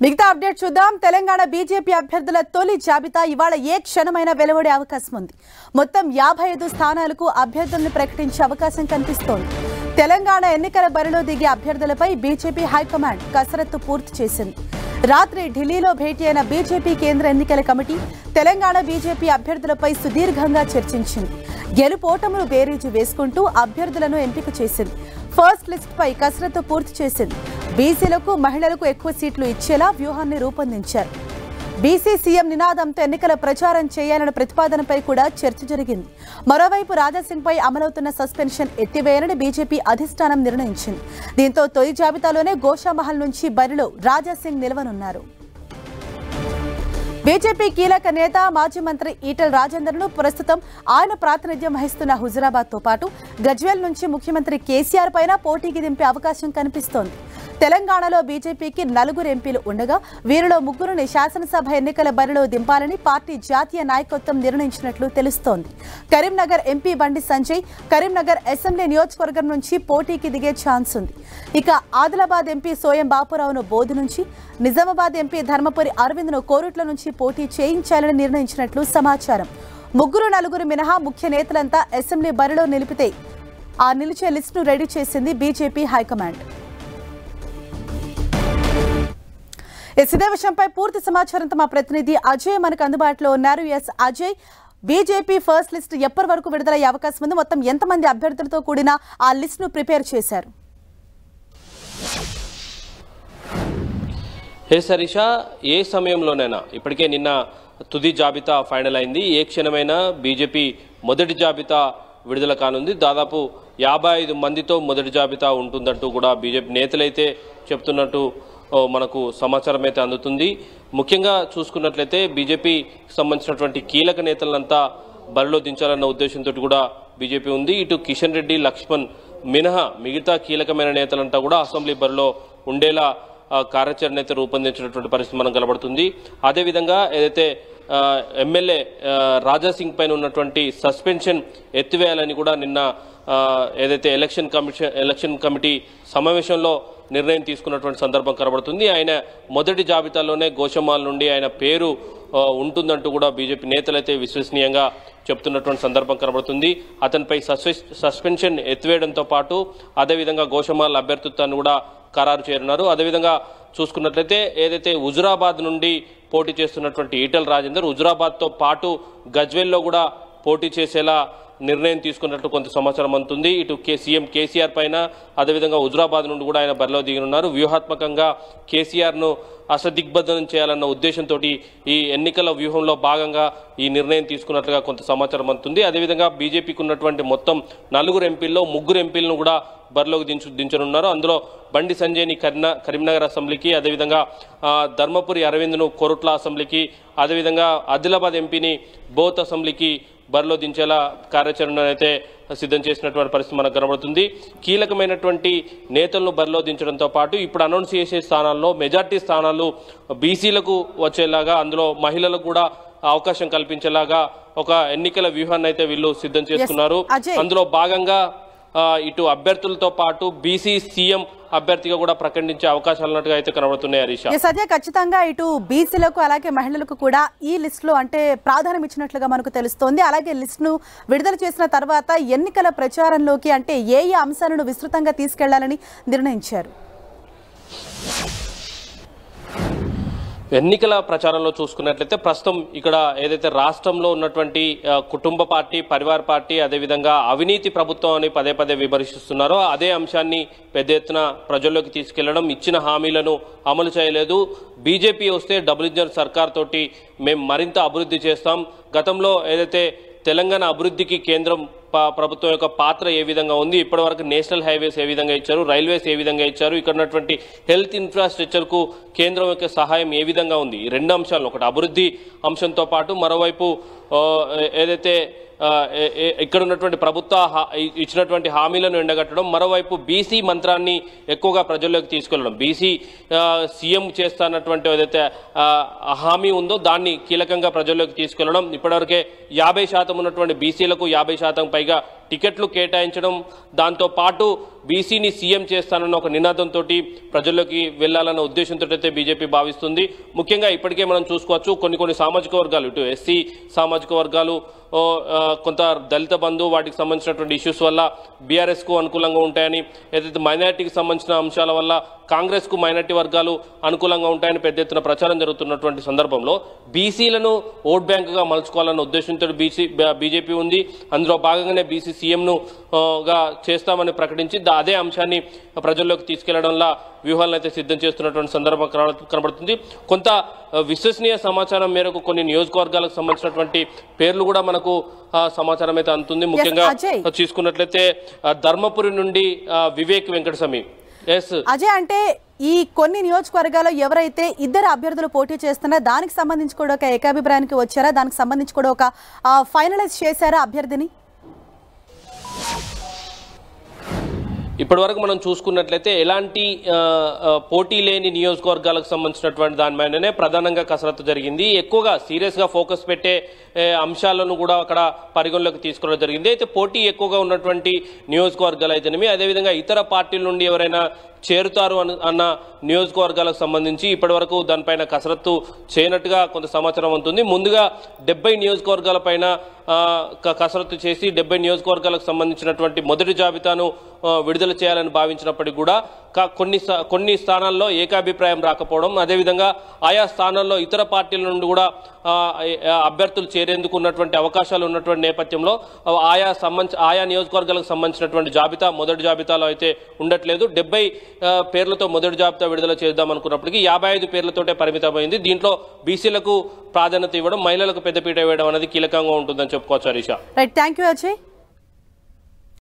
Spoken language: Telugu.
మిగతా అప్డేట్ చూద్దాం తెలంగాణ బీజేపీ అభ్యర్థుల తొలి జాబితా ఇవాళ ఏ క్షణమైనా వెలువడే అవకాశం ఉంది మొత్తం యాభై ఐదు స్థానాలకు అభ్యర్థులను ప్రకటించే అవకాశం కనిపిస్తోంది తెలంగాణ ఎన్నికల బరిలో దిగే అభ్యర్థులపై బీజేపీ హైకమాండ్ కసరత్తు పూర్తి చేసింది రాత్రి ఢిల్లీలో భేటీ అయిన బీజేపీ కేంద్ర ఎన్నికల కమిటీ తెలంగాణ బీజేపీ అభ్యర్థులపై సుదీర్ఘంగా చర్చించింది గెలుపోటములు బేరీజు వేసుకుంటూ అభ్యర్థులను ఎంపిక చేసింది ఫస్ట్ లిస్ట్ పై కసరత్తు పూర్తి చేసింది బీసీలకు మహిళలకు ఎక్కువ సీట్లు ఇచ్చేలా వ్యూహాన్ని రూపొందించారు బీసీ సీఎం నినాదంతో ఎన్నికల ప్రచారం చేయాలన్న ప్రతిపాదనపై కూడా చర్చ జరిగింది మరోవైపు రాజాసింగ్ పై అమలవుతున్న సస్పెన్షన్ ఎత్తివేయాలని బీజేపీ అధిష్టానం నిర్ణయించింది దీంతో తొలి జాబితాలోనే గోషామహల్ నుంచి బరిలో రాజాసింగ్ నిలవనున్నారు బీజేపీ కీలక నేత మాజీ మంత్రి ఈటెల రాజేందర్ను ప్రస్తుతం ఆయన ప్రాతినిధ్యం వహిస్తున్న హుజురాబాద్ తో పాటు గజ్వేల్ నుంచి ముఖ్యమంత్రి కేసీఆర్ పైన పోటీకి దింపే అవకాశం కనిపిస్తోంది తెలంగాణలో బీజేపీకి నలుగురు ఎంపీలు ఉండగా వీరిలో ముగ్గురుని శాసనసభ ఎన్నికల బరిలో దింపాలని పార్టీ జాతీయ నాయకత్వం నిర్ణయించినట్లు తెలుస్తోంది కరీంనగర్ ఎంపీ బండి సంజయ్ కరీంనగర్ అసెంబ్లీ నియోజకవర్గం నుంచి పోటీకి దిగే ఛాన్స్ ఉంది ఇక ఆదిలాబాద్ ఎంపీ సోయం బాపురావును బోధు నుంచి నిజామాబాద్ ఎంపీ ధర్మపురి అరవింద్ను కోరుట్ల నుంచి పోటీ చేయించాలని నిర్ణయించినట్లు సమాచారం ముగ్గురు నలుగురు మినహా ముఖ్య నేతలంతా అసెంబ్లీ బరిలో నిలిపితే ఆ నిలిచే లిస్టును రెడీ చేసింది బీజేపీ హైకమాండ్ ఎస్ ఇదే విషయంపై పూర్తి సమాచారంతో మా ప్రతినిధి అజయ్ మనకు అందుబాటులో ఉన్నారు yes Ajay BJP first list ఎప్పటి వరకు విడుదలయ్యే అవకాశం ఉంది మొత్తం ఎంతమంది అభ్యర్థులతో కూడిన ఆ లిస్ట్ ను ప్రిపేర్ చేశారు హే సరిష ఏ సమయంలోనైనా ఇప్పటికే నిన్న తుది జాబితా ఫైనల్ అయింది ఏ క్షణమైనా బీజేపీ మొదటి జాబితా విడుదల కానుంది దాదాపు యాభై ఐదు మందితో మొదటి జాబితా ఉంటుందంటూ కూడా బీజేపీ నేతలైతే చెప్తున్నట్టు ఓ, మనకు సమాచారం అయితే అందుతుంది ముఖ్యంగా చూసుకున్నట్లయితే బీజేపీకి సంబంధించినటువంటి కీలక నేతలంతా బరిలో దించాలన్న ఉద్దేశంతో కూడా బీజేపీ ఉంది ఇటు కిషన్ రెడ్డి లక్ష్మణ్ మినహా మిగతా కీలకమైన నేతలంతా కూడా అసెంబ్లీ బరిలో ఉండేలా ఆ, కార్యాచరణ అయితే రూపొందించినటువంటి పరిస్థితి మనం కనబడుతుంది అదేవిధంగా ఏదైతే ఆ, ఎమ్మెల్యే ఆ, రాజాసింగ్ పైన ఉన్నటువంటి సస్పెన్షన్ ఎత్తివేయాలని కూడా నిన్న ఆ, ఏదైతే ఎలక్షన్ కమిషన్ ఎలక్షన్ కమిటీ సమావేశంలో నిర్ణయం తీసుకున్నటువంటి సందర్భం కనబడుతుంది ఆయన మొదటి జాబితాలోనే గోషమాల్ నుండి ఆయన పేరు ఆ, ఉంటుందంటూ కూడా బీజేపీ నేతలైతే విశ్వసనీయంగా చెప్తున్నటువంటి సందర్భం కనబడుతుంది అతనిపై సస్పె- సస్పెన్షన్ ఎత్తివేయడంతో పాటు అదేవిధంగా గోషమాల్ అభ్యర్థిత్వాన్ని కూడా ఖరారు చేయనున్నారు అదేవిధంగా చూసుకున్నట్లయితే ఏదైతే హుజురాబాద్ నుండి పోటీ చేస్తున్నటువంటి ఈటెల రాజేందర్ హుజురాబాద్తో పాటు గజ్వేల్లో కూడా పోటీ చేసేలా నిర్ణయం తీసుకున్నట్టు కొంత సమాచారం అందుతుంది ఇటు కే సీఎం కేసీఆర్ పైన అదేవిధంగా హుజురాబాద్ నుండి కూడా ఆయన బరిలో దిగనున్నారు వ్యూహాత్మకంగా కేసీఆర్ను అసదిగ్బంధనం చేయాలన్న ఉద్దేశంతో ఈ ఎన్నికల వ్యూహంలో భాగంగా ఈ నిర్ణయం తీసుకున్నట్లుగా కొంత సమాచారం అందుతుంది అదేవిధంగా బీజేపీకి ఉన్నటువంటి మొత్తం నలుగురు ఎంపీల్లో ముగ్గురు ఎంపీలను కూడా బరిలోకి దించు దించనున్నారు అందులో బండి సంజయ్ని కరీంన కరీంనగర్ అసెంబ్లీకి అదేవిధంగా ఆ, ధర్మపురి అరవింద్ను కొరుట్ల అసెంబ్లీకి అదేవిధంగా ఆదిలాబాద్ ఎంపీని బోత్ అసెంబ్లీకి బరిలో దించేలా కార్యాచరణ అయితే సిద్ధం చేసినటువంటి పరిస్థితి మనకు కనబడుతుంది కీలకమైనటువంటి నేతలను బరిలో దించడంతో పాటు ఇప్పుడు అనౌన్స్ చేసే స్థానాల్లో మెజార్టీ స్థానాలు బీసీలకు వచ్చేలాగా అందులో మహిళలకు కూడా అవకాశం కల్పించేలాగా ఒక ఎన్నికల వ్యూహాన్ని అయితే వీళ్ళు సిద్ధం చేసుకున్నారు అజయ్. అందులో భాగంగా ఆ, ఇటు అభ్యర్థులతో పాటు బీసీ సీఎం అభ్యర్థిగా కూడా ప్రకటించే అవకాశాలు ఉన్నట్టుగా అయితే కనబడుతున్నాయి హరీష ఎస్ అదే ఖచ్చితంగా ఇటు బీసీలకు అలాగే మహిళలకు కూడా ఈ లిస్ట్ లో అంటే ప్రాధాన్యం ఇచ్చినట్లుగా మనకు తెలుస్తోంది అలాగే లిస్ట్ ను విడుదల చేసిన తర్వాత ఎన్నికల ప్రచారంలోకి అంటే ఏ ఏ అంశాలను విస్తృతంగా తీసుకెళ్లాలని నిర్ణయించారు ఎన్నికల ప్రచారంలో చూసుకున్నట్లయితే ప్రస్తుతం ఇక్కడ ఏదైతే రాష్ట్రంలో ఉన్నటువంటి ఆ, కుటుంబ పార్టీ పరివార్ పార్టీ అదేవిధంగా అవినీతి ప్రభుత్వం అని పదే పదే విమర్శిస్తున్నారో అదే అంశాన్ని పెద్ద ఎత్తున ప్రజల్లోకి తీసుకెళ్లడం ఇచ్చిన హామీలను అమలు చేయలేదు బీజేపీ వస్తే డబుల్ ఇంజన్ సర్కార్ తోటి మేము మరింత అభివృద్ధి చేస్తాం గతంలో ఏదైతే తెలంగాణ అభివృద్ధికి కేంద్రం ప- ప్రభుత్వం యొక్క పాత్ర ఏ విధంగా ఉంది ఇప్పటివరకు నేషనల్ హైవేస్ ఏ విధంగా ఇచ్చారు రైల్వేస్ ఏ విధంగా ఇచ్చారు ఇక్కడ ఉన్నటువంటి హెల్త్ ఇన్ఫ్రాస్ట్రక్చర్కు కేంద్రం యొక్క సహాయం ఏ విధంగా ఉంది ఈ రెండు అంశాలను ఒకటి అభివృద్ధి అంశంతో పాటు మరోవైపు ఆ, ఏ- ఏదైతే ఆ, ఏ- ఏ- ఇక్కడ ఉన్నటువంటి ప్రభుత్వ హా- ఇ- ఇచ్చినటువంటి హామీలను ఎండగట్టడం మరోవైపు బీసీ మంత్రాన్ని ఎక్కువగా ప్రజల్లోకి తీసుకెళ్లడం బీసీ సీఎం చేస్తానటువంటి ఏదైతే ఆ, హామీ ఉందో దాన్ని కీలకంగా ప్రజల్లోకి తీసుకెళ్లడం ఇప్పటివరకే యాభై శాతం ఉన్నటువంటి బీసీలకు యాభై శాతం పైగా టికెట్లు కేటాయించడం దాంతో పాటు బీసీని సీఎం చేస్తానన్న ఒక నినాదంతో ప్రజల్లోకి వెళ్లాలన్న ఉద్దేశంతో అయితే బీజేపీ భావిస్తుంది ముఖ్యంగా ఇప్పటికే మనం చూసుకోవచ్చు కొన్ని కొన్ని సామాజిక వర్గాలు ఇటు ఎస్సీ సామాజిక వర్గాలు ఓ, ఆ, కొంత దళిత బంధు వాటికి సంబంధించినటువంటి ఇష్యూస్ వల్ల బీఆర్ఎస్కు అనుకూలంగా ఉంటాయని ఏదైతే మైనార్టీకి సంబంధించిన అంశాల వల్ల కాంగ్రెస్కు మైనార్టీ వర్గాలు అనుకూలంగా ఉంటాయని పెద్ద ఎత్తున ప్రచారం జరుగుతున్నటువంటి సందర్భంలో బీసీలను ఓట్ బ్యాంకుగా మలుచుకోవాలన్న ఉద్దేశంతో బీసీ బీజేపీ ఉంది అందులో భాగంగానే బీసీ సీఎంను ఆ, గా చేస్తామని ప్రకటించి దా- అదే అంశాన్ని ప్రజల్లోకి తీసుకెళ్లడంలో వ్యూహాలను అయితే సిద్ధం చేస్తున్నటువంటి సందర్భం కన- కనబడుతుంది కొంత ఆ, విశ్వసనీయ సమాచారం మేరకు కొన్ని నియోజకవర్గాలకు సంబంధించినటువంటి పేర్లు కూడా మనకు ఆ, సమాచారం అయితే అందుతుంది ముఖ్యంగా అజయ్. చూసుకున్నట్లయితే ఆ, ధర్మపురి నుండి ఆ, వివేక్ వెంకటస్వామి ఎస్ అజయ్ అంటే ఈ కొన్ని నియోజకవర్గాల్లో ఎవరైతే ఇద్దరు అభ్యర్థులు పోటీ చేస్తున్నారో దానికి సంబంధించి కూడా ఒక ఏకాభిప్రాయానికి వచ్చారా దానికి సంబంధించి కూడా ఒక ఫైనలైజ్ చేశారా అభ్యర్థిని ఇప్పటి వరకు మనం చూసుకున్నట్లయితే ఎలాంటి ఆ, ఆ, పోటీ లేని నియోజకవర్గాలకు సంబంధించినటువంటి దాని మీదనే ప్రధానంగా కసరత్తు జరిగింది ఎక్కువగా సీరియస్ గా ఫోకస్ పెట్టే ఏ, అంశాలను కూడా అక్కడ పరిగణలోకి తీసుకోవడం జరిగింది అయితే పోటీ ఎక్కువగా ఉన్నటువంటి నియోజకవర్గాలు అయితేనేమి అదేవిధంగా ఇతర పార్టీల నుండి ఎవరైనా చేరుతారు అన్న అన్న నియోజకవర్గాలకు సంబంధించి ఇప్పటివరకు దానిపైన కసరత్తు చేయనట్టుగా కొంత సమాచారం ఉంటుంది ముందుగా డెబ్బై నియోజకవర్గాల పైన ఆ, క- కసరత్తు చేసి డెబ్బై నియోజకవర్గాలకు సంబంధించినటువంటి మొదటి జాబితాను ఆ, విడుదల చేయాలని భావించినప్పటికీ కూడా క- కొన్ని స- కొన్ని స్థానాల్లో ఏకాభిప్రాయం రాకపోవడం అదేవిధంగా ఆయా స్థానాల్లో ఇతర పార్టీల నుండి కూడా ఆ, ఏ- ఆ, అభ్యర్థులు చేరేందుకు ఉన్నటువంటి అవకాశాలు ఉన్నటువంటి నేపథ్యంలో ఆ, ఆయా సంబంధించి ఆయా నియోజకవర్గాలకు సంబంధించినటువంటి జాబితా మొదటి జాబితాలో అయితే ఉండట్లేదు డెబ్బై పేర్లతో మొదటి జాబితా విడుదల చేద్దాం అనుకున్నప్పటికీ యాభై ఐదు పేర్లతోటే పరిమితమైంది దీంట్లో బీసీలకు ప్రాధాన్యత ఇవ్వడం మహిళలకు పెద్దపీట వేయడం అనేది కీలకంగా ఉంటుందని చెప్పుకోవచ్చు Harish right thank you Ajay